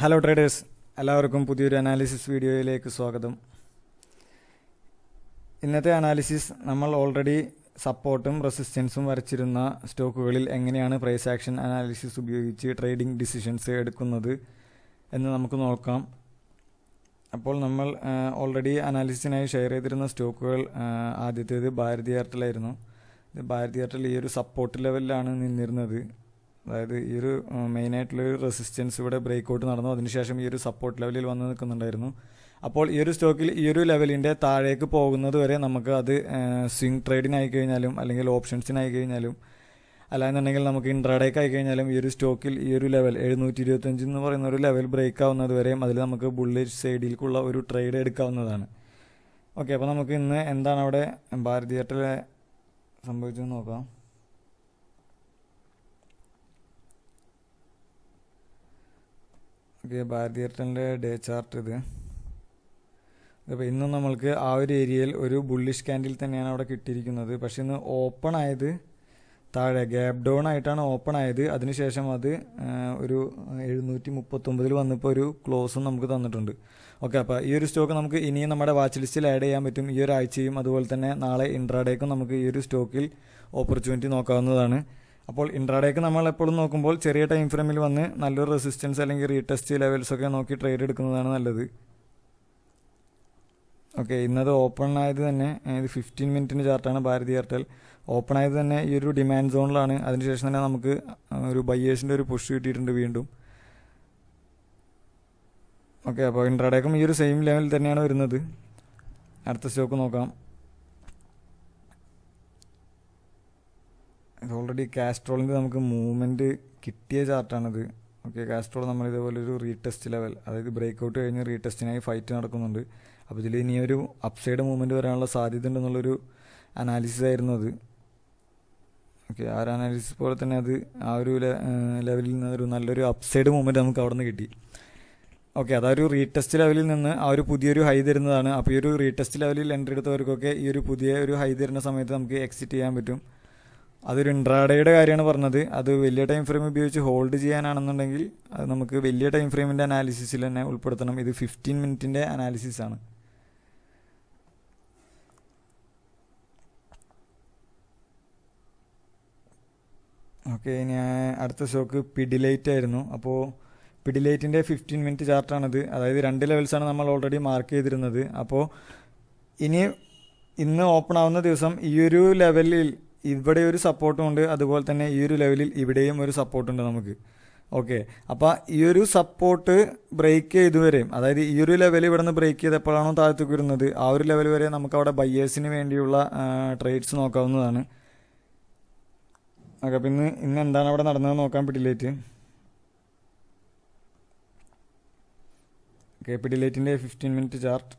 hello traders എല്ലാവർക്കും പുതിയൊരു analysis വീഡിയോയിലേക്ക് സ്വാഗതം ഇന്നത്തെ അനാലിസിസ് നമ്മൾ ഓൾറെഡി സപ്പോർട്ടും റെസിസ്റ്റൻസും വരച്ചിരുന്ന സ്റ്റോക്കുകളിൽ എങ്ങനെയാണ് പ്രൈസ് ആക്ഷൻ അനാലിസിസ് ഉപയോഗിച്ച് ട്രേഡിംഗ് ഡിസിഷൻസ് എടുക്കുന്നത് എന്ന് നമുക്ക് നോക്കാം അപ്പോൾ നമ്മൾ ഓൾറെഡി അനാലിസിസിനായി ഷെയർ ചെയ്തിരുന്ന സ്റ്റോക്കുകൾ ആ, ആദ്യത്തേത് ഭാരതി എയർടെലായിരുന്നു ഇത് ഭാരതി എയർടെൽ ഈ ഒരു സപ്പോർട്ട് ലെവലിലാണ് നിന്നിരുന്നത് അതായത് ഈ ഒരു മെയിനായിട്ടുള്ളൊരു റെസിസ്റ്റൻസ് ഇവിടെ ബ്രേക്ക് ഔട്ട് നടന്നു അതിനുശേഷം ഈ ഒരു സപ്പോർട്ട് ലെവലിൽ വന്ന് നിൽക്കുന്നുണ്ടായിരുന്നു അപ്പോൾ ഈ ഒരു സ്റ്റോക്കിൽ ഈ ഒരു ലെവലിൻ്റെ താഴേക്ക് പോകുന്നത് വരെ നമുക്ക് അത് സ്വിംഗ് ട്രേഡിനായി കഴിഞ്ഞാലും അല്ലെങ്കിൽ ഓപ്ഷൻസിനായി കഴിഞ്ഞാലും അല്ലാന്നുണ്ടെങ്കിൽ നമുക്ക് ഇൻട്രാഡേക്ക് ആയി കഴിഞ്ഞാലും ഈ ഒരു സ്റ്റോക്കിൽ ഈ ഒരു ലെവൽ എഴുന്നൂറ്റി ഇരുപത്തഞ്ച് എന്ന് പറയുന്ന ഒരു ലെവൽ ബ്രേക്ക് ആവുന്നത് വരെയും അതിൽ നമുക്ക് ബുള്ളേജ് സൈഡിലേക്കുള്ള ഒരു ട്രേഡ് എടുക്കാവുന്നതാണ് ഓക്കെ അപ്പോൾ നമുക്ക് ഇന്ന് എന്താണ് അവിടെ ഭാരതി എയർടെൽ സംഭവിച്ചതെന്ന് നോക്കാം ഓക്കെ ഭാരതി എയർടെലിൻ്റെ ഡേ ചാർട്ട് ഇത് അപ്പോൾ ഇന്നും നമ്മൾക്ക് ആ ഒരു ഏരിയയിൽ ഒരു ബുള്ളിഷ് ക്യാൻഡിൽ തന്നെയാണ് അവിടെ കിട്ടിയിരിക്കുന്നത് പക്ഷെ ഇന്ന് ഓപ്പൺ ആയത് താഴെ ഗ്യാപ് ഡൗൺ ആയിട്ടാണ് ഓപ്പൺ ആയത് അതിനുശേഷം അത് ആ, ഒരു എഴുന്നൂറ്റി മുപ്പത്തൊമ്പതിൽ വന്നപ്പോൾ ഒരു ക്ലോസും നമുക്ക് തന്നിട്ടുണ്ട് ഓക്കെ അപ്പോൾ ഈ ഒരു സ്റ്റോക്ക് നമുക്ക് ഇനിയും നമ്മുടെ വാച്ച് ലിസ്റ്റിൽ ആഡ് ചെയ്യാൻ പറ്റും ഈ ഒരു ആഴ്ചയും അതുപോലെ തന്നെ നാളെ ഇൻട്രാഡേക്കും നമുക്ക് ഈ ഒരു സ്റ്റോക്കിൽ ഓപ്പർച്യൂണിറ്റി നോക്കാവുന്നതാണ് അപ്പോൾ ഇൻട്രാഡേക്ക് നമ്മൾ എപ്പോഴും നോക്കുമ്പോൾ ചെറിയ ടൈം ഫ്രെയിമിൽ വന്ന് നല്ലൊരു റെസിസ്റ്റൻസ് അല്ലെങ്കിൽ റീടെസ്റ്റ് ലെവൽസ് ഒക്കെ നോക്കി ട്രേഡ് എടുക്കുന്നതാണ് നല്ലത് ഓക്കെ ഇന്നത് ഓപ്പൺ ആയത് തന്നെ ഇത് ഫിഫ്റ്റീൻ മിനിറ്റിൻ്റെ ചാർട്ടാണ് ഭാരതി എയർടെൽ ഓപ്പൺ ആയത് തന്നെ ഈ ഒരു ഡിമാൻഡ് സോണിലാണ് അതിനുശേഷം തന്നെ നമുക്ക് ഒരു ബയ്യേഴ്സിൻ്റെ ഒരു പുഷ് കിട്ടിയിട്ടുണ്ട് വീണ്ടും ഓക്കെ അപ്പോൾ ഇൻട്രാഡേക്കും ഈ ഒരു സെയിം ലെവലിൽ തന്നെയാണ് വരുന്നത് അടുത്ത സ്റ്റോക്ക് നോക്കാം ഇത് ഓൾറെഡി കാസ്ട്രോളിൻ്റെ നമുക്ക് മൂവ്മെൻറ്റ് കിട്ടിയ ചാർട്ടാണിത് ഓക്കെ കാസ്ട്രോൾ നമ്മൾ ഇതേപോലെ ഒരു റീടെസ്റ്റ് ലെവൽ അതായത് ബ്രേക്ക് ഔട്ട് കഴിഞ്ഞ് റീടെസ്റ്റിനായി ഫൈറ്റ് നടക്കുന്നുണ്ട് അപ്പോൾ ഇതിൽ ഇനി ഒരു അപ്സൈഡ് മൂവ്മെൻറ്റ് വരാനുള്ള സാധ്യത ഉണ്ടെന്നുള്ളൊരു അനാലിസിസ് ആയിരുന്നു അത് ഓക്കെ ആ ഒരു അനാലിസിസ് പോലെ തന്നെ അത് ആ ഒരു ലെവലിൽ നിന്ന് ഒരു നല്ലൊരു അപ്സൈഡ് മൂവ്മെൻറ്റ് നമുക്ക് അവിടെ നിന്ന് കിട്ടി ഓക്കെ അതൊരു റീടെസ്റ്റ് ലെവലിൽ നിന്ന് ആ ഒരു പുതിയൊരു ഹൈ തരുന്നതാണ് അപ്പോൾ ഈ ഒരു റീടെസ്റ്റ് ലെവലിൽ എൻട്രി എടുത്തവർക്കൊക്കെ ഈ ഒരു പുതിയ ഒരു ഹൈ തരുന്ന സമയത്ത് നമുക്ക് എക്സിറ്റ് ചെയ്യാൻ പറ്റും അതൊരു ഇൻട്രാഡേയുടെ കാര്യമാണ് പറഞ്ഞത് അത് വലിയ ടൈം ഫ്രെയിം ഉപയോഗിച്ച് ഹോൾഡ് ചെയ്യാനാണെന്നുണ്ടെങ്കിൽ അത് നമുക്ക് വലിയ ടൈം ഫ്രെയിമിൻ്റെ അനാലിസിസിൽ തന്നെ ഉൾപ്പെടുത്തണം ഇത് ഫിഫ്റ്റീൻ മിനിറ്റിൻ്റെ അനാലിസിസ് ആണ് ഓക്കെ ഞാൻ അടുത്ത സ്റ്റോക്ക് പിഡിലൈറ്റ് ആയിരുന്നു അപ്പോൾ പിഡിലൈറ്റിൻ്റെ ഫിഫ്റ്റീൻ മിനിറ്റ് ചാർട്ടാണിത് അതായത് രണ്ട് ലെവൽസാണ് നമ്മൾ ഓൾറെഡി മാർക്ക് ചെയ്തിരുന്നത് അപ്പോൾ ഇനി ഇന്ന് ഓപ്പൺ ആവുന്ന ദിവസം ഈ ഒരു ലെവലിൽ ഇവിടെ ഒരു സപ്പോർട്ടും ഉണ്ട് അതുപോലെ തന്നെ ഈ ഒരു ലെവലിൽ ഇവിടെയും ഒരു സപ്പോർട്ടുണ്ട് നമുക്ക് ഓക്കെ അപ്പോൾ ഈ ഒരു സപ്പോർട്ട് ബ്രേക്ക് ചെയ്തു വരെയും അതായത് ഈ ഒരു ലെവൽ ഇവിടെ നിന്ന് ബ്രേക്ക് ചെയ്തപ്പോഴാണോ താഴത്തേക്ക് വരുന്നത് ആ ഒരു ലെവൽ വരെ നമുക്ക് അവിടെ ബയ്യേഴ്സിന് വേണ്ടിയുള്ള ട്രേഡ്സ് നോക്കാവുന്നതാണ് ഓക്കെ അപ്പം ഇന്ന് ഇന്ന് എന്താണ് അവിടെ നടന്നത് നോക്കാൻ പിടിലേറ്റ് ഓക്കെ പിടിലേറ്റിൻ്റെ ഫിഫ്റ്റീൻ മിനിറ്റ് ചാർട്ട്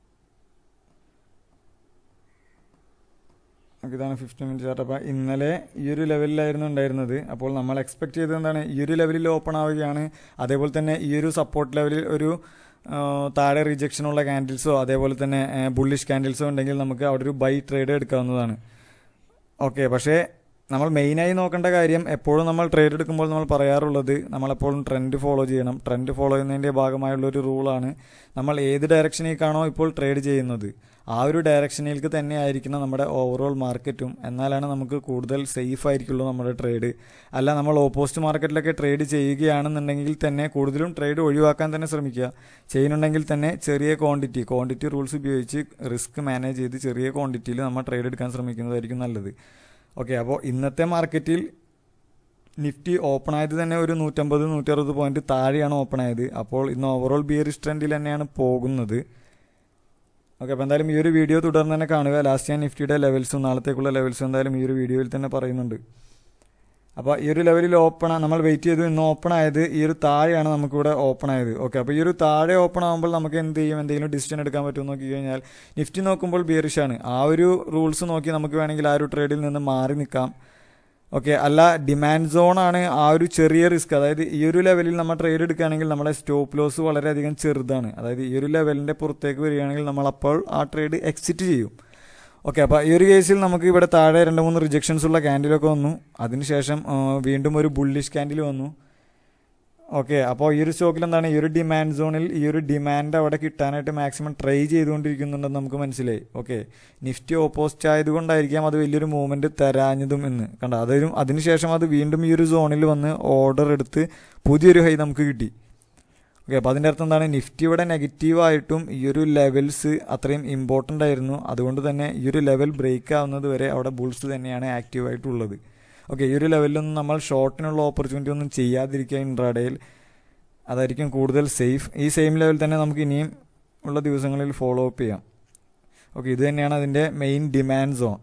ഓക്കെ ഇതാണ് ഫിഫ്റ്റീൻ മിനിറ്റ് ചാർട്ട് അപ്പോൾ ഇന്നലെ ഈ ഒരു ലെവലിലായിരുന്നു ഉണ്ടായിരുന്നത് അപ്പോൾ നമ്മൾ എക്സ്പെക്ട് ചെയ്തത് എന്താണ് ഈ ഒരു ലെവലിൽ ഓപ്പൺ ആവുകയാണ് അതേപോലെ തന്നെ ഈ ഒരു സപ്പോർട്ട് ലെവലിൽ ഒരു ആ, താഴെ റിജക്ഷനുള്ള ക്യാൻഡിൽസോ അതേപോലെ തന്നെ ബുള്ളിഷ് ക്യാൻഡിൽസോ ഉണ്ടെങ്കിൽ നമുക്ക് അവിടെ ഒരു ബൈ ട്രേഡ് എടുക്കാവുന്നതാണ് ഓക്കെ പക്ഷേ നമ്മൾ മെയിനായി നോക്കേണ്ട കാര്യം എപ്പോഴും നമ്മൾ ട്രേഡ് എടുക്കുമ്പോൾ നമ്മൾ പറയാറുള്ളത് നമ്മളെപ്പോഴും ട്രെൻഡ് ഫോളോ ചെയ്യണം ട്രെൻഡ് ഫോളോ ചെയ്യുന്നതിൻ്റെ ഭാഗമായുള്ള ഒരു റൂളാണ് നമ്മൾ ഏത് ഡയറക്ഷനിലേക്കാണോ ഇപ്പോൾ ട്രേഡ് ചെയ്യുന്നത് ആ ഒരു ഡയറക്ഷനിലേക്ക് തന്നെ ആയിരിക്കണം നമ്മുടെ ഓവറോൾ മാർക്കറ്റും എന്നാലാണ് നമുക്ക് കൂടുതൽ സേഫ് ആയിരിക്കുള്ളൂ നമ്മുടെ ട്രേഡ് അല്ല നമ്മൾ ഓപ്പോസിറ്റ് മാർക്കറ്റിലൊക്കെ ട്രേഡ് ചെയ്യുകയാണെന്നുണ്ടെങ്കിൽ തന്നെ കൂടുതലും ട്രേഡ് ഒഴിവാക്കാൻ തന്നെ ശ്രമിക്കുക ചെയ്യുന്നുണ്ടെങ്കിൽ തന്നെ ചെറിയ ക്വാണ്ടിറ്റി ക്വാണ്ടിറ്റി റൂൾസ് ഉപയോഗിച്ച് റിസ്ക് മാനേജ് ചെയ്ത് ചെറിയ ക്വാണ്ടിറ്റിയിൽ നമ്മൾ ട്രേഡ് എടുക്കാൻ ശ്രമിക്കുന്നതായിരിക്കും നല്ലത് ഓക്കെ അപ്പോൾ ഇന്നത്തെ മാർക്കറ്റിൽ നിഫ്റ്റി ഓപ്പൺ ആയത് തന്നെ ഒരു നൂറ്റമ്പത് നൂറ്ററുപത് പോയിന്റ് താഴെയാണ് ഓപ്പൺ ആയത് അപ്പോൾ ഇന്ന് ഓവറോൾ ബിയറിഷ് ട്രെൻഡിൽ തന്നെയാണ് പോകുന്നത് ഓക്കെ അപ്പോൾ എന്തായാലും ഈ ഒരു വീഡിയോ തുടർന്ന് തന്നെ കാണുക ലാസ്റ്റ് ഞാൻ നിഫ്റ്റിയുടെ ലെവൽസും നാളത്തേക്കുള്ള ലെവൽസും എന്തായാലും ഈ ഒരു വീഡിയോയിൽ തന്നെ പറയുന്നുണ്ട് അപ്പോൾ ഈ ഒരു ലെവലിൽ ഓപ്പൺ നമ്മൾ വെയിറ്റ് ചെയ്തു ഇന്ന് ഓപ്പൺ ആയത് ഈ ഒരു താഴെയാണ് നമുക്കിവിടെ ഓപ്പൺ ആയത് ഓക്കെ അപ്പോൾ ഈ ഒരു താഴെ ഓപ്പൺ ആകുമ്പോൾ നമുക്ക് എന്ത് ചെയ്യും എന്തെങ്കിലും ഡിസിഷൻ എടുക്കാൻ പറ്റുമെന്ന് നോക്കി കഴിഞ്ഞാൽ നിഫ്റ്റി നോക്കുമ്പോൾ ബിയറിഷ് ആണ് ആ ഒരു റൂൾസ് നോക്കി നമുക്ക് വേണമെങ്കിൽ ആ ഒരു ട്രേഡിൽ നിന്ന് മാറി നിൽക്കാം ഓക്കെ അല്ല ഡിമാൻഡ് സോൺ ആണ് ആ ഒരു ചെറിയ റിസ്ക് അതായത് ഈ ഒരു ലെവലിൽ നമ്മൾ ട്രേഡ് എടുക്കുകയാണെങ്കിൽ നമ്മുടെ സ്റ്റോപ്പ് ലോസ് വളരെയധികം ചെറുതാണ് അതായത് ഈ ഒരു ലെവലിൻ്റെ പുറത്തേക്ക് വരികയാണെങ്കിൽ നമ്മൾ അപ്പോൾ ആ ട്രേഡ് എക്സിറ്റ് ചെയ്യും ഓക്കെ അപ്പോൾ ഈ ഒരു കേസിൽ നമുക്ക് ഇവിടെ താഴെ രണ്ട് മൂന്ന് റിജക്ഷൻസ് ഉള്ള ക്യാൻഡിലൊക്കെ വന്നു അതിനുശേഷം ആ, വീണ്ടും ഒരു ബുള്ളിഷ് ക്യാൻഡിൽ വന്നു ഓക്കെ അപ്പോൾ ഈ ഒരു സ്റ്റോക്കിൽ എന്താണ് ഈ ഒരു ഡിമാൻഡ് സോണിൽ ഈ ഒരു ഡിമാൻഡ് അവിടെ കിട്ടാനായിട്ട് മാക്സിമം ട്രൈ ചെയ്തുകൊണ്ടിരിക്കുന്നുണ്ടെന്ന് നമുക്ക് മനസ്സിലായി ഓക്കെ നിഫ്റ്റി ഓപ്പോസിറ്റ് ആയതുകൊണ്ടായിരിക്കാം അത് വലിയൊരു മൂവ്മെന്റ് തരാഞ്ഞതും എന്ന് കണ്ട അതൊരു അതിനുശേഷം അത് വീണ്ടും ഈ ഒരു സോണിൽ വന്ന് ഓർഡർ എടുത്ത് പുതിയൊരു ഹൈ നമുക്ക് കിട്ടി ഓക്കെ അപ്പോൾ അതിൻ്റെ അർത്ഥം എന്താണ് നിഫ്റ്റി ഇവിടെ നെഗറ്റീവായിട്ടും ഈ ഒരു ലെവൽസ് അത്രയും ഇമ്പോർട്ടൻ്റ് ആയിരുന്നു അതുകൊണ്ട് തന്നെ ഈ ഒരു ലെവൽ ബ്രേക്ക് ആവുന്നത് വരെ അവിടെ ബുൾസ് തന്നെയാണ് ആക്റ്റീവായിട്ടുള്ളത് ഓക്കെ ഈ ഒരു ലെവലിലൊന്നും നമ്മൾ ഷോർട്ടിനുള്ള ഓപ്പർച്യൂണിറ്റി ഒന്നും ചെയ്യാതിരിക്കുക ഇൻട്രാഡേയിൽ അതായിരിക്കും കൂടുതൽ സേഫ് ഈ സെയിം ലെവൽ തന്നെ നമുക്ക് ഇനിയും ഉള്ള ദിവസങ്ങളിൽ ഫോളോ അപ്പ് ചെയ്യാം ഓക്കെ ഇത് തന്നെയാണ് അതിൻ്റെ മെയിൻ ഡിമാൻഡ് സോൺ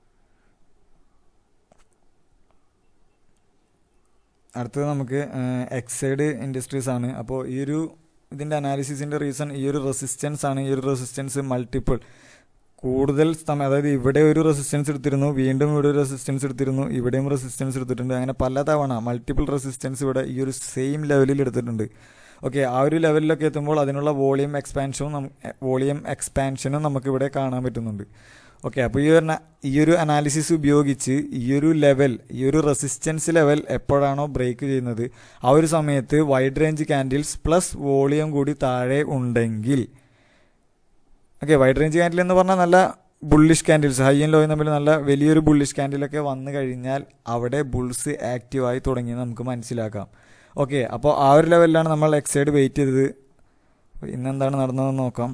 അടുത്തത് നമുക്ക് എക്സൈഡ് ഇൻഡസ്ട്രീസ് ആണ് അപ്പോൾ ഈ ഒരു ഇതിൻ്റെ അനാലിസിസിൻ്റെ റീസൺ ഈ ഒരു റെസിസ്റ്റൻസ് ആണ് ഈ ഒരു റെസിസ്റ്റൻസ് മൾട്ടിപ്പിൾ കൂടുതൽ സമയം അതായത് ഇവിടെ ഒരു റെസിസ്റ്റൻസ് എടുത്തിരുന്നു വീണ്ടും ഇവിടെ ഒരു റെസിസ്റ്റൻസ് എടുത്തിരുന്നു ഇവിടെയും റെസിസ്റ്റൻസ് എടുത്തിട്ടുണ്ട് അങ്ങനെ പല തവണ മൾട്ടിപ്പിൾ റെസിസ്റ്റൻസ് ഇവിടെ ഈ ഒരു സെയിം ലെവലിൽ എടുത്തിട്ടുണ്ട് ഓക്കെ ആ ഒരു ലെവലിലൊക്കെ എത്തുമ്പോൾ അതിനുള്ള വോളിയം എക്സ്പാൻഷനും വോളിയം എക്സ്പാൻഷനും നമുക്ക് ഇവിടെ കാണാൻ പറ്റുന്നുണ്ട് ഓക്കെ അപ്പോൾ ഈ ഒരു ഈ ഒരു അനാലിസിസ് ഉപയോഗിച്ച് ഈ ഒരു ലെവൽ ഈ ഒരു റെസിസ്റ്റൻസ് ലെവൽ എപ്പോഴാണോ ബ്രേക്ക് ചെയ്യുന്നത് ആ ഒരു സമയത്ത് wide range candles plus volume കൂടി താഴെ ഉണ്ടെങ്കിൽ ഓക്കെ വൈഡ് റേഞ്ച് ക്യാൻഡിൽ എന്ന് പറഞ്ഞാൽ നല്ല ബുള്ളിഷ് ക്യാൻഡിൽസ് ഹൈ ആൻഡ് ലോയും തമ്മിൽ നല്ല വലിയൊരു ബുള്ളിഷ് ക്യാൻഡിലൊക്കെ വന്നു കഴിഞ്ഞാൽ അവിടെ ബുൾസ് ആക്റ്റീവായി തുടങ്ങിയെന്ന് നമുക്ക് മനസ്സിലാക്കാം ഓക്കെ അപ്പോൾ ആ ഒരു ലെവലിലാണ് നമ്മൾ എക്സൈഡ് വെയിറ്റ് ചെയ്തത് ഇന്നെന്താണ് നടന്നതെന്ന് നോക്കാം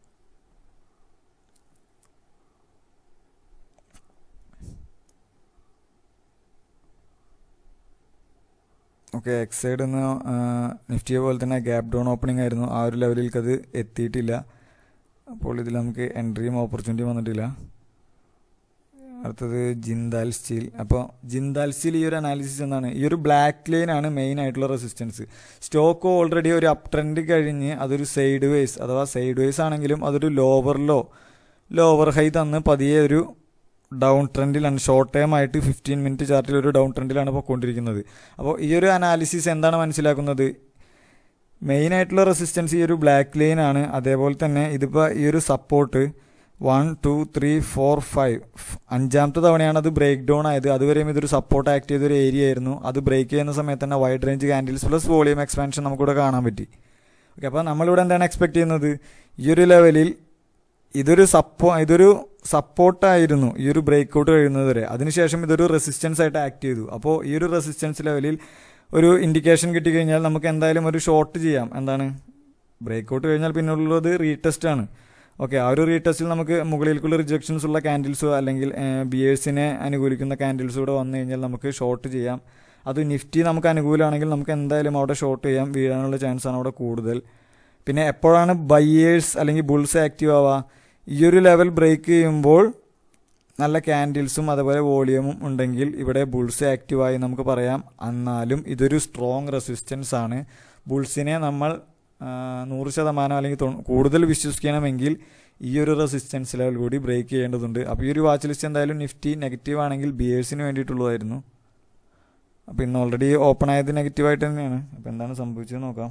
ഓക്കെ എക്സൈഡ് എന്ന് നിഫ്റ്റിയെ പോലെ തന്നെ ഗ്യാപ് ഡൗൺ ഓപ്പണിംഗ് ആയിരുന്നു ആ ഒരു ലെവലിലേക്ക് അത് എത്തിയിട്ടില്ല അപ്പോൾ ഇതിൽ നമുക്ക് എൻട്രിയും ഓപ്പർച്യൂണിറ്റിയും വന്നിട്ടില്ല അടുത്തത് ജിന്താൽ സ്റ്റീൽ അപ്പോൾ ജിന്താൽ സ്റ്റീൽ ഈ ഒരു അനാലിസിസ് എന്താണ് ഈ ഒരു ബ്ലാക്ക് ലൈൻ ആണ് മെയിൻ ആയിട്ടുള്ള റെസിസ്റ്റൻസ് സ്റ്റോക്ക് ഓൾറെഡി ഒരു അപ് ട്രെൻഡ് കഴിഞ്ഞ് അതൊരു സൈഡ് വേസ് അഥവാ സൈഡ് വേസ് ആണെങ്കിലും അതൊരു ലോവർ ലോ ലോവർ ഹൈ തന്ന് പതിയെ ഒരു ഡൗൺ ട്രെൻഡിലാണ് ഷോർട്ട് ടൈം ആയിട്ട് ഫിഫ്റ്റീൻ മിനിറ്റ് ചാർട്ടിൽ ഒരു ഡൗൺ ട്രെൻഡിലാണ് പോയിക്കൊണ്ടിരിക്കുന്നത് അപ്പോൾ ഈ ഒരു അനാലിസിസ് എന്താണ് മനസ്സിലാക്കുന്നത് മെയിൻ ആയിട്ടുള്ള റെസിസ്റ്റൻസ് ഈ ഒരു ബ്ലാക്ക് ലൈൻ ആണ് അതേപോലെ തന്നെ ഇതിപ്പോൾ ഈ ഒരു support one two three four five അഞ്ചാമത്തെ തവണയാണ് അത് ബ്രേക്ക് ഡൗൺ ആയത് അതുവരെയും ഇതൊരു സപ്പോർട്ട് ആക്ട് ചെയ്ത ഒരു ഏരിയ ആയിരുന്നു അത് ബ്രേക്ക് ചെയ്യുന്ന സമയത്ത് തന്നെ wide range candles plus volume expansion നമുക്കിവിടെ കാണാൻ പറ്റി ഓക്കെ അപ്പോൾ നമ്മളിവിടെ എന്താണ് എക്സ്പെക്ട് ചെയ്യുന്നത് ഈ ഒരു ലെവലിൽ ഇതൊരു സപ്പോ ഇതൊരു സപ്പോർട്ടായിരുന്നു ഈ ഒരു ബ്രേക്ക് ഔട്ട് കഴിയുന്നത് വരെ അതിനുശേഷം ഇതൊരു റെസിസ്റ്റൻസ് ആയിട്ട് ആക്ട് ചെയ്തു അപ്പോൾ ഈ ഒരു റെസിസ്റ്റൻസ് ലെവലിൽ ഒരു ഇൻഡിക്കേഷൻ കിട്ടിക്കഴിഞ്ഞാൽ നമുക്ക് എന്തായാലും ഒരു ഷോർട്ട് ചെയ്യാം എന്താണ് ബ്രേക്ക് ഔട്ട് കഴിഞ്ഞാൽ പിന്നുള്ളത് റീടെസ്റ്റ് ആണ് ഓക്കെ ആ ഒരു റീടെസ്റ്റിൽ നമുക്ക് മുകളിലേക്കുള്ള റിജക്ഷൻസ് ഉള്ള ക്യാൻഡിൽസോ അല്ലെങ്കിൽ ബിയേഴ്സിനെ അനുകൂലിക്കുന്ന ക്യാൻഡിൽസോ കൂടെ വന്നു കഴിഞ്ഞാൽ നമുക്ക് ഷോർട്ട് ചെയ്യാം അത് നിഫ്റ്റി നമുക്ക് അനുകൂലമാണെങ്കിൽ നമുക്ക് എന്തായാലും അവിടെ ഷോർട്ട് ചെയ്യാം വീഴാനുള്ള ചാൻസ് ആണ് അവിടെ കൂടുതൽ പിന്നെ എപ്പോഴാണ് ബയ്യേഴ്സ് അല്ലെങ്കിൽ ബുൾസ് ആക്റ്റീവ് ആവുക ഈ ഒരു ലെവൽ ബ്രേക്ക് ചെയ്യുമ്പോൾ നല്ല ക്യാൻഡിൽസും അതുപോലെ വോളിയമും ഉണ്ടെങ്കിൽ ഇവിടെ ബുൾസ് ആക്റ്റീവായി നമുക്ക് പറയാം എന്നാലും ഇതൊരു സ്ട്രോങ് റെസിസ്റ്റൻസ് ആണ് ബുൾസിനെ നമ്മൾ നൂറ് ശതമാനം അല്ലെങ്കിൽ കൂടുതൽ വിശ്വസിക്കണമെങ്കിൽ ഈ ഒരു റെസിസ്റ്റൻസ് ലെവൽ കൂടി ബ്രേക്ക് ചെയ്യേണ്ടതുണ്ട് അപ്പോൾ ഈ ഒരു വാച്ച് ലിസ്റ്റ് എന്തായാലും നിഫ്റ്റി നെഗറ്റീവ് ആണെങ്കിൽ ബിയേഴ്സിന് വേണ്ടിയിട്ടുള്ളതായിരുന്നു അപ്പോൾ ഇന്ന് ഓൾറെഡി ഓപ്പൺ ആയത് നെഗറ്റീവായിട്ട് തന്നെയാണ് അപ്പോൾ എന്താണ് സംഭവിച്ചത് നോക്കാം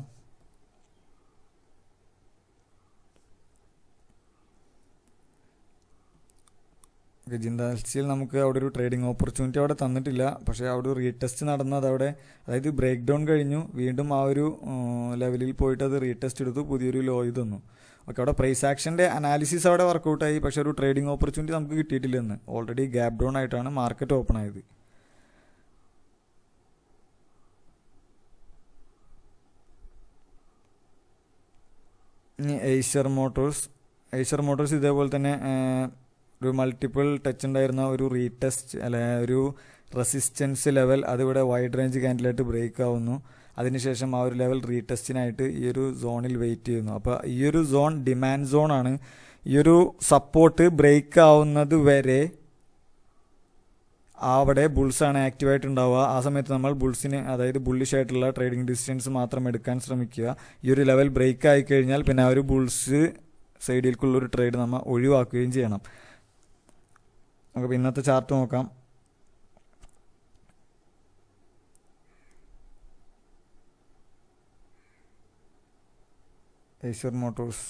ജിന്താൽസിയിൽ നമുക്ക് അവിടെ ഒരു ട്രേഡിംഗ് ഓപ്പർച്യൂണിറ്റി അവിടെ തന്നിട്ടില്ല പക്ഷേ അവിടെ ഒരു റീടെസ്റ്റ് നടന്നത് അവിടെ അതായത് ബ്രേക്ക് ഡൗൺ കഴിഞ്ഞു വീണ്ടും ആ ഒരു ലെവലിൽ പോയിട്ട് അത് റീടെസ്റ്റ് എടുത്തു പുതിയൊരു ലോ തന്നു ഓക്കെ അവിടെ പ്രൈസ് ആക്ഷൻ്റെ അനാലിസിസ് അവിടെ വർക്കൗട്ടായി പക്ഷേ ഒരു ട്രേഡിംഗ് ഓപ്പർച്യൂണിറ്റി നമുക്ക് കിട്ടിയിട്ടില്ല എന്ന് ഓൾറെഡി ഗ്യാപ് ഡൗൺ ആയിട്ടാണ് മാർക്കറ്റ് ഓപ്പൺ ആയത് ഇനി ഏഷ്യർ മോട്ടോഴ്സ് ഏഷ്യർ മോട്ടോഴ്സ് ഇതേപോലെ തന്നെ ഒരു മൾട്ടിപ്പിൾ ടച്ച് ഉണ്ടായിരുന്ന ഒരു റീടെസ്റ്റ് അല്ലെ ഒരു റെസിസ്റ്റൻസ് ലെവൽ അതിവിടെ വൈഡ് റേഞ്ച് ക്യാൻഡിലായിട്ട് ബ്രേക്ക് ആവുന്നു അതിനുശേഷം ആ ഒരു ലെവൽ റീടെസ്റ്റിനായിട്ട് ഈ ഒരു സോണിൽ വെയിറ്റ് ചെയ്യുന്നു അപ്പോൾ ഈ ഒരു സോൺ ഡിമാൻഡ് സോൺ ആണ് ഈ ഒരു സപ്പോർട്ട് ബ്രേക്ക് ആവുന്നത് വരെ അവിടെ ബുൾസാണ് ആക്റ്റീവായിട്ട് ഉണ്ടാവുക ആ സമയത്ത് നമ്മൾ ബുൾസിന് അതായത് ബുള്ളിഷ് ആയിട്ടുള്ള ട്രേഡിംഗ് ഡിസ്റ്റൻസ് മാത്രം എടുക്കാൻ ശ്രമിക്കുക ഈ ഒരു ലെവൽ ബ്രേക്ക് ആയി കഴിഞ്ഞാൽ പിന്നെ ആ ഒരു ബുൾസ് സൈഡിലേക്കുള്ള ഒരു ട്രേഡ് നമ്മൾ ഒഴിവാക്കുകയും ചെയ്യണം നമുക്ക് ഇന്നത്തെ ചാർട്ട് നോക്കാം ഏഷ്യർ മോട്ടോഴ്സ്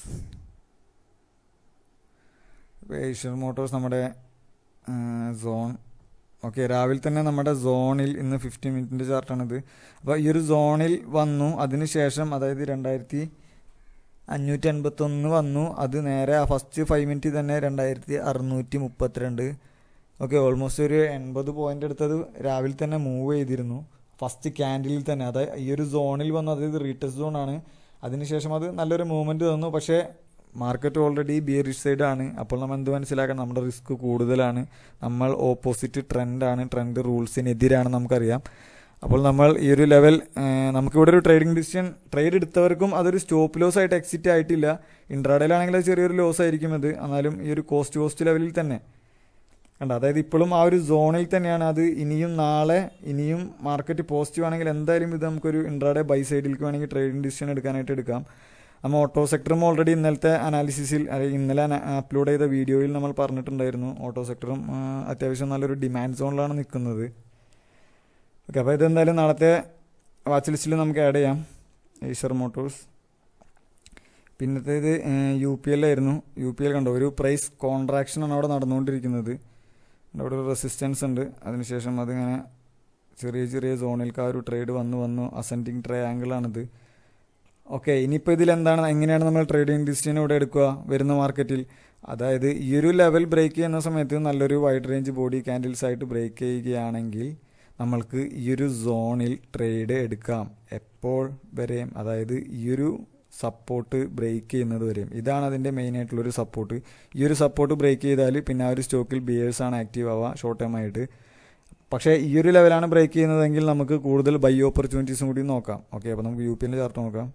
ഏഷ്യർ മോട്ടോഴ്സ് നമ്മുടെ സോൺ ഓക്കെ രാവിലെ തന്നെ നമ്മുടെ സോണിൽ ഇന്ന് ഫിഫ്റ്റി മിനിറ്റിൻ്റെ ചാർട്ടാണിത് അപ്പോൾ ഈ ഒരു സോണിൽ വന്നു അതിനുശേഷം അതായത് രണ്ടായിരത്തി അഞ്ഞൂറ്റി അൻപത്തൊന്ന് വന്നു അത് നേരെ ആ ഫസ്റ്റ് ഫൈവ് മിനിറ്റ് തന്നെ രണ്ടായിരത്തി അറുന്നൂറ്റി മുപ്പത്തിരണ്ട് ഓക്കെ ഓൾമോസ്റ്റ് ഒരു എൺപത് പോയിന്റ് എടുത്തത് രാവിലെ തന്നെ മൂവ് ചെയ്തിരുന്നു ഫസ്റ്റ് ക്യാൻഡിലിൽ തന്നെ അതായത് ഈ ഒരു സോണിൽ വന്നു അതായത് റീടെസ്റ്റ് സോൺ ആണ് അതിനുശേഷം അത് നല്ലൊരു മൂവ്മെന്റ് തന്നു പക്ഷേ മാർക്കറ്റ് ഓൾറെഡി ബിയറിഷ് സൈഡ് ആണ് അപ്പോൾ നമ്മൾ എന്ത് മനസ്സിലാക്കണം നമ്മുടെ റിസ്ക് കൂടുതലാണ് നമ്മൾ ഓപ്പോസിറ്റ് ട്രെൻഡാണ് ട്രെൻഡ് റൂൾസിനെതിരാണ് നമുക്കറിയാം അപ്പോൾ നമ്മൾ ഈ ഒരു ലെവൽ നമുക്കിവിടെ ഒരു ട്രേഡിംഗ് ഡിസിഷൻ ട്രേഡ് എടുത്തവർക്കും അതൊരു സ്റ്റോപ്പ് ലോസ് ആയിട്ട് എക്സിറ്റ് ആയിട്ടില്ല ഇൻട്രാഡേലാണെങ്കിൽ അത് ചെറിയൊരു ലോസ് ആയിരിക്കും അത് എന്നാലും ഈ ഒരു കോസ്റ്റ് കോസ്റ്റ് ലെവലിൽ തന്നെ കണ്ട അതായത് ഇപ്പോഴും ആ ഒരു സോണിൽ തന്നെയാണ് അത് ഇനിയും നാളെ ഇനിയും മാർക്കറ്റ് പോസിറ്റീവ് ആണെങ്കിൽ എന്തായാലും ഇത് നമുക്കൊരു ഇൻട്രാഡേ ബൈ സൈഡിലേക്ക് വേണമെങ്കിൽ ട്രേഡിംഗ് ഡിസിഷൻ എടുക്കാനായിട്ട് എടുക്കാം നമ്മൾ ഓട്ടോ സെക്ടറും ഓൾറെഡി ഇന്നലത്തെ അനാലിസിസിൽ അല്ലെങ്കിൽ ഇന്നലെ അപ്ലോഡ് ചെയ്ത വീഡിയോയിൽ നമ്മൾ പറഞ്ഞിട്ടുണ്ടായിരുന്നു ഓട്ടോ സെക്ടറും അത്യാവശ്യം നല്ലൊരു ഡിമാൻഡ് സോണിലാണ് നിൽക്കുന്നത് ഓക്കെ അപ്പോൾ ഇതെന്തായാലും നാളത്തെ വാച്ച് ലിസ്റ്റിൽ നമുക്ക് ആഡ് ചെയ്യാം ഏഷ്യർ മോട്ടോഴ്സ് പിന്നത്തേത് യു പി എൽ ആയിരുന്നു യു പി എൽ കണ്ടോ ഒരു പ്രൈസ് കോൺട്രാക്ഷനാണ് അവിടെ നടന്നുകൊണ്ടിരിക്കുന്നത് അവിടെ ഒരു റെസിസ്റ്റൻസ് ഉണ്ട് അതിനുശേഷം അതിങ്ങനെ ചെറിയ ചെറിയ സോണിലേക്ക് ആ ഒരു ട്രേഡ് വന്നു വന്നു അസെൻഡിങ് ട്രയാങ്കിളാണിത് ഓക്കെ ഇനിയിപ്പോൾ ഇതിൽ എന്താണ് എങ്ങനെയാണ് നമ്മൾ ട്രേഡിംഗ് ഡിസിഷൻ ഇവിടെ എടുക്കുക വരുന്ന മാർക്കറ്റിൽ അതായത് ഈ ഒരു ലെവൽ ബ്രേക്ക് ചെയ്യുന്ന സമയത്ത് നല്ലൊരു വൈഡ് റേഞ്ച് ബോഡി ക്യാൻഡിൽസ് ആയിട്ട് ബ്രേക്ക് ചെയ്യുകയാണെങ്കിൽ നമ്മൾക്ക് ഈ ഒരു സോണിൽ ട്രേഡ് എടുക്കാം എപ്പോൾ വരെയും അതായത് ഈ ഒരു സപ്പോർട്ട് ബ്രേക്ക് ചെയ്യുന്നത് വരെയും ഇതാണ് അതിൻ്റെ മെയിൻ ആയിട്ടുള്ളൊരു സപ്പോർട്ട് ഈ ഒരു സപ്പോർട്ട് ബ്രേക്ക് ചെയ്താൽ പിന്നെ ആ ഒരു സ്റ്റോക്കിൽ ബിയേഴ്സ് ആണ് ആക്റ്റീവ് ആവുക ഷോർട്ട് ടൈം ആയിട്ട് പക്ഷേ ഈ ഒരു ലെവലാണ് ബ്രേക്ക് ചെയ്യുന്നതെങ്കിൽ നമുക്ക് കൂടുതൽ ബൈ ഓപ്പർച്യൂണിറ്റീസും കൂടി നോക്കാം ഓക്കെ അപ്പോൾ നമുക്ക് യു പി എൻ്റെ ചാർട്ട് നോക്കാം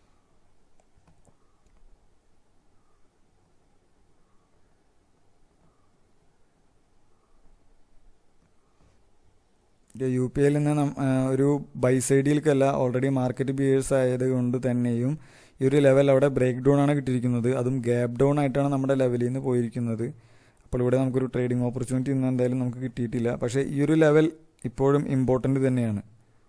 യു പി എല്ലിൽ നിന്ന് ഒരു ബൈ സൈഡിലേക്കല്ല ഓൾറെഡി മാർക്കറ്റ് ബിയേഴ്സ് ആയത് കൊണ്ട് തന്നെയും ഈ ഒരു ലെവൽ അവിടെ ബ്രേക്ക് ഡൗൺ ആണ് കിട്ടിയിരിക്കുന്നത് അതും ഗ്യാപ്പ് ഡൗൺ ആയിട്ടാണ് നമ്മുടെ ലെവലിൽ നിന്ന് പോയിരിക്കുന്നത് അപ്പോൾ ഇവിടെ നമുക്കൊരു ട്രേഡിംഗ് ഓപ്പർച്യൂണിറ്റി ഇന്ന് എന്തായാലും നമുക്ക് കിട്ടിയിട്ടില്ല പക്ഷേ ഈ ഒരു ലെവൽ ഇപ്പോഴും ഇമ്പോർട്ടൻ്റ് തന്നെയാണ്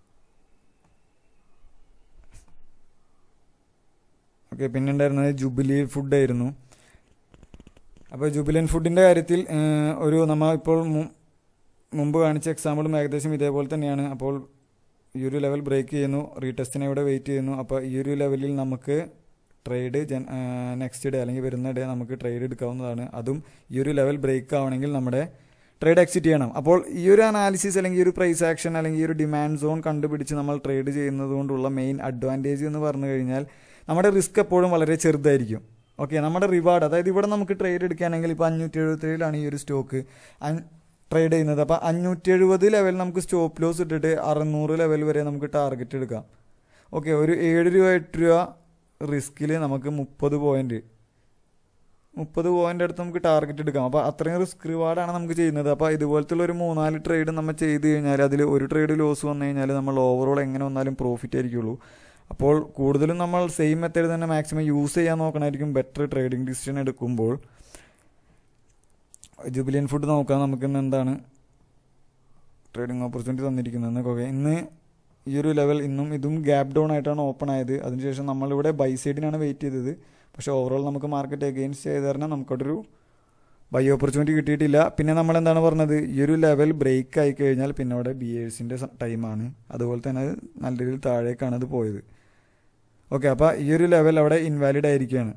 ഓക്കെ പിന്നെ ഉണ്ടായിരുന്നത് ജുബിലി ഫുഡ് ആയിരുന്നു അപ്പോൾ ജുബിലിയൻ ഫുഡിൻ്റെ കാര്യത്തിൽ ഒരു നമ്മൾ ഇപ്പോൾ മുമ്പ് കാണിച്ച എക്സാമ്പിളും ഏകദേശം ഇതേപോലെ തന്നെയാണ് അപ്പോൾ ഈ ഒരു ലെവൽ ബ്രേക്ക് ചെയ്യുന്നു റീടെസ്റ്റിനെ ഇവിടെ വെയിറ്റ് ചെയ്യുന്നു അപ്പോൾ ഈ ഒരു ലെവലിൽ നമുക്ക് ട്രേഡ് ജൻ നെക്സ്റ്റ് ഡേ അല്ലെങ്കിൽ വരുന്ന ഡേ നമുക്ക് ട്രേഡ് എടുക്കാവുന്നതാണ് അതും ഈ ഒരു ലെവൽ ബ്രേക്ക് ആവണമെങ്കിൽ നമ്മുടെ ട്രേഡ് എക്സിറ്റ് ചെയ്യണം അപ്പോൾ ഈ ഒരു അനാലിസിസ് അല്ലെങ്കിൽ ഈ ഒരു പ്രൈസ് ആക്ഷൻ അല്ലെങ്കിൽ ഈ ഒരു ഡിമാൻഡ് സോൺ കണ്ടുപിടിച്ച് നമ്മൾ ട്രേഡ് ചെയ്യുന്നത് കൊണ്ടുള്ള മെയിൻ അഡ്വാൻറ്റേജ് എന്ന് പറഞ്ഞു കഴിഞ്ഞാൽ നമ്മുടെ റിസ്ക് എപ്പോഴും വളരെ ചെറുതായിരിക്കും ഓക്കെ നമ്മുടെ റിവാർഡ് അതായത് ഇവിടെ നമുക്ക് ട്രേഡ് എടുക്കുകയാണെങ്കിൽ ഇപ്പോൾ അഞ്ഞൂറ്റി എഴുപത്തേഴിലാണ് ഈ ഒരു സ്റ്റോക്ക് ട്രേഡ് ചെയ്യുന്നത് അപ്പോൾ അഞ്ഞൂറ്റി എഴുപത് ലെവൽ നമുക്ക് സ്റ്റോപ്പ് ലോസ് ഇട്ടിട്ട് അറുന്നൂറ് ലെവൽ വരെ നമുക്ക് ടാർഗറ്റ് എടുക്കാം ഓക്കെ ഒരു ഏഴ് രൂപ എട്ട് രൂപ റിസ്കിൽ നമുക്ക് മുപ്പത് പോയിന്റ് മുപ്പത് പോയിന്റ് അടുത്ത് നമുക്ക് ടാർഗറ്റ് എടുക്കാം അപ്പോൾ അത്രയും റിസ്ക് റിവാർഡാണ് നമുക്ക് ചെയ്യുന്നത് അപ്പോൾ ഇതുപോലത്തുള്ള ഒരു മൂന്നാല് ട്രേഡ് നമ്മൾ ചെയ്ത് കഴിഞ്ഞാൽ അതിൽ ഒരു ട്രേഡ് ലോസ് വന്നു കഴിഞ്ഞാൽ നമ്മൾ ഓവറോൾ എങ്ങനെ വന്നാലും പ്രോഫിറ്റ് ആയിരിക്കുള്ളൂ അപ്പോൾ കൂടുതലും നമ്മൾ സെയിം മെത്തേഡ് തന്നെ മാക്സിമം യൂസ് ചെയ്യാൻ നോക്കണമായിരിക്കും ബെറ്റർ ട്രേഡിംഗ് ഡിസിഷൻ എടുക്കുമ്പോൾ ജുബിലിയൻ ഫുഡ് നോക്കാം നമുക്ക് ഇന്ന് എന്താണ് ട്രേഡിംഗ് ഓപ്പർച്യൂണിറ്റി തന്നിരിക്കുന്നത് ഓക്കെ ഇന്ന് ഈ ഒരു ലെവൽ ഇന്നും ഇതും ഗ്യാപ്പ് ഡൗൺ ആയിട്ടാണ് ഓപ്പൺ ആയത് അതിനുശേഷം നമ്മളിവിടെ ബൈ സൈഡിനാണ് വെയിറ്റ് ചെയ്തത് പക്ഷേ ഓവറോൾ നമുക്ക് മാർക്കറ്റ് എഗെയിൻസ്റ്റ് ചെയ്ത് കാരണം നമുക്കവിടെ ബൈ ഓപ്പർച്യൂണിറ്റി കിട്ടിയിട്ടില്ല പിന്നെ നമ്മൾ എന്താണ് പറഞ്ഞത് ഈ ഒരു ലെവൽ ബ്രേക്ക് ആയി കഴിഞ്ഞാൽ പിന്നെ അവിടെ ബി എഴ്സിൻ്റെ ടൈമാണ് അതുപോലെ തന്നെ അത് നല്ല രീതിയിൽ താഴേക്കാണ് അത് പോയത് ഓക്കെ അപ്പോൾ ഈ ഒരു ലെവൽ അവിടെ ഇൻവാലിഡ് ആയിരിക്കുകയാണ്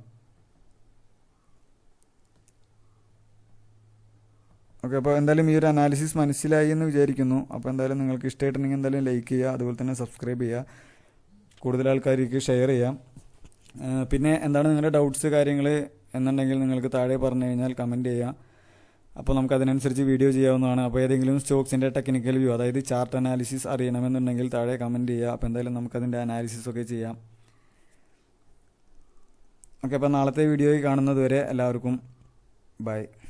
ഓക്കെ അപ്പോൾ എന്തായാലും ഈ ഒരു അനാലിസിസ് മനസ്സിലായി എന്ന് വിചാരിക്കുന്നു അപ്പോൾ എന്തായാലും നിങ്ങൾക്ക് ഇഷ്ടമായിട്ടുണ്ടെങ്കിൽ എന്തായാലും ലൈക്ക് ചെയ്യുക അതുപോലെ തന്നെ സബ്സ്ക്രൈബ് ചെയ്യുക കൂടുതൽ ആൾക്കാർക്ക് ഷെയർ ചെയ്യാം പിന്നെ എന്താണ് നിങ്ങളുടെ ഡൗട്ട്സ് കാര്യങ്ങൾ എന്നുണ്ടെങ്കിൽ നിങ്ങൾക്ക് താഴെ പറഞ്ഞു കഴിഞ്ഞാൽ കമൻറ്റ് ചെയ്യുക അപ്പോൾ നമുക്ക് അതിനനുസരിച്ച് വീഡിയോ ചെയ്യാവുന്നതാണ് അപ്പോൾ ഏതെങ്കിലും സ്റ്റോക്സിൻ്റെ ടെക്നിക്കൽ വ്യൂ അതായത് ചാർട്ട് അനാലിസിസ് അറിയണമെന്നുണ്ടെങ്കിൽ താഴെ കമൻറ്റ് ചെയ്യുക അപ്പോൾ എന്തായാലും നമുക്കതിൻ്റെ അനാലിസിസ് ഒക്കെ ചെയ്യാം ഓക്കെ അപ്പോൾ നാളത്തെ വീഡിയോയിൽ കാണുന്നത് വരെ എല്ലാവർക്കും ബൈ